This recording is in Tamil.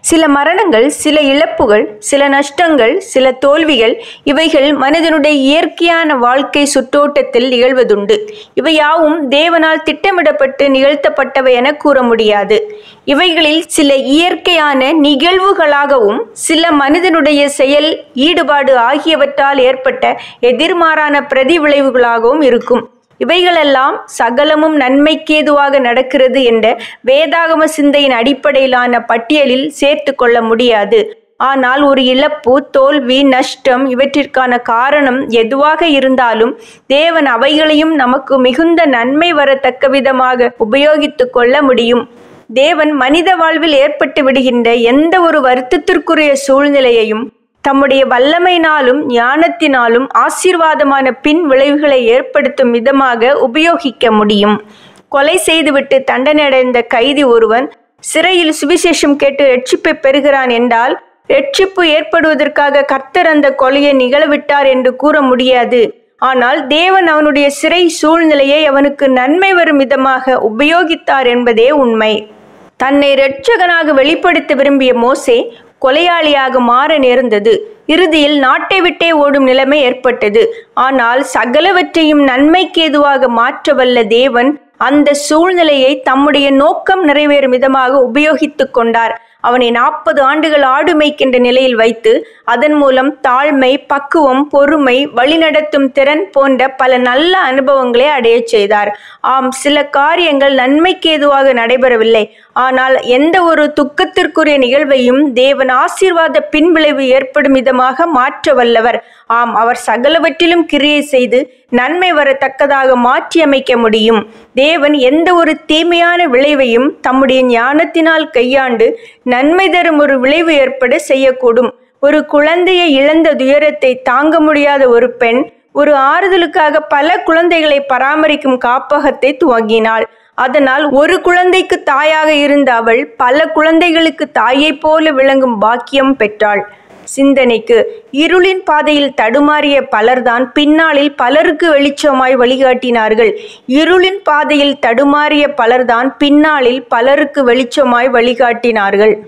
சில மரணங்கள் சில இழப்புகள் சில நஷ்டங்கள் சில தோல்விகள் இவைகள் மனிதனுடைய இயற்கையான வாழ்க்கை சுற்றோட்டத்தில் நிகழ்வதுண்டு இவையாவும் தேவனால் திட்டமிடப்பட்டு நிகழ்த்தப்பட்டவை என கூற முடியாது இவைகளில் சில இயற்கையான நிகழ்வுகளாகவும் சில மனிதனுடைய செயல் ஈடுபாடு ஆகியவற்றால் ஏற்பட்ட எதிர்மாறான பிரதிவிளைவுகளாகவும் இருக்கும் இவைகளெல்லாம் சகலமும் நன்மைக்கேதுவாக நடக்கிறது என்ற வேதாகம சிந்தையின் அடிப்படையிலான பட்டியலில் சேர்த்து கொள்ள முடியாது ஆனால் ஒரு இழப்பு தோல்வி நஷ்டம் இவற்றிற்கான காரணம் எதுவாக இருந்தாலும் தேவன் அவைகளையும் நமக்கு மிகுந்த நன்மை வரத்தக்க விதமாக உபயோகித்து கொள்ள முடியும் தேவன் மனித வாழ்வில் ஏற்பட்டு விடுகின்ற எந்த ஒரு வருத்தத்திற்குரிய சூழ்நிலையையும் தம்முடைய வல்லமையினாலும் ஞானத்தினாலும் ஆசீர்வாதமான பின் விளைவுகளை ஏற்படுத்தும் விதமாக உபயோகிக்க முடியும் கொலை செய்துவிட்டு தண்டனையடைந்த கைதி ஒருவன் சிறையில் சுவிசேஷம் கேட்டு ரட்சிப்பை பெறுகிறான் என்றால் ரட்சிப்பு ஏற்படுவதற்காக கர்த்தர் அந்த கொலையை நிகழவிட்டார் என்று கூற முடியாது ஆனால் தேவன் அவனுடைய சிறை சூழ்நிலையை அவனுக்கு நன்மை வரும் விதமாக உபயோகித்தார் என்பதே உண்மை தன்னை இரட்சகனாக வெளிப்படுத்த விரும்பிய மோசே கொலையாளியாக மாற நேர்ந்தது இறுதியில் நாட்டை விட்டே ஓடும் நிலைமை ஏற்பட்டது ஆனால் சகலவற்றையும் நன்மைக்கு ஏதுவாக மாற்றவல்ல தேவன் அந்த சூழ்நிலையை தம்முடைய நோக்கம் நிறைவேறும் விதமாக உபயோகித்துக் கொண்டார் அவனை நாற்பது ஆண்டுகள் ஆடு மேய்க்கின்ற நிலையில் வைத்து அதன் மூலம் தாழ்மை பக்குவம் பொறுமை வழிநடத்தும் திறன் போன்ற பல நல்ல அனுபவங்களை அடையச் செய்தார் ஆம் சில காரியங்கள் நன்மைக்கு ஏதுவாக நடைபெறவில்லை ஆனால் எந்த ஒரு துக்கத்திற்குரிய நிகழ்வையும் தேவன் ஆசீர்வாத பின்விளைவு ஏற்படும் விதமாக மாற்ற வல்லவர் ஆம் அவர் சகலவற்றிலும் கிரியை செய்து நன்மை வரத்தக்கதாக மாற்றி அமைக்க முடியும் தேவன் எந்த ஒரு தீமையான விளைவையும் தம்முடைய ஞானத்தினால் கையாண்டு நன்மை தரும் ஒரு விளைவு ஏற்பட செய்யக்கூடும் ஒரு குழந்தையை இழந்த துயரத்தை தாங்க முடியாத ஒரு பெண் ஒரு ஆறுதலுக்காக பல குழந்தைகளை பராமரிக்கும் காப்பகத்தை துவங்கினாள் அதனால் ஒரு குழந்தைக்கு தாயாக இருந்த அவள் பல குழந்தைகளுக்கு தாயைப் போல விளங்கும் பாக்கியம் பெற்றாள் சிந்தனைக்கு இருளின் பாதையில் தடுமாறிய பலர்தான் பின்னாளில் பலருக்கு வெளிச்சமாய் வழிகாட்டினார்கள் இருளின் பாதையில் தடுமாறிய பலர்தான் பின்னாளில் பலருக்கு வெளிச்சமாய் வழிகாட்டினார்கள்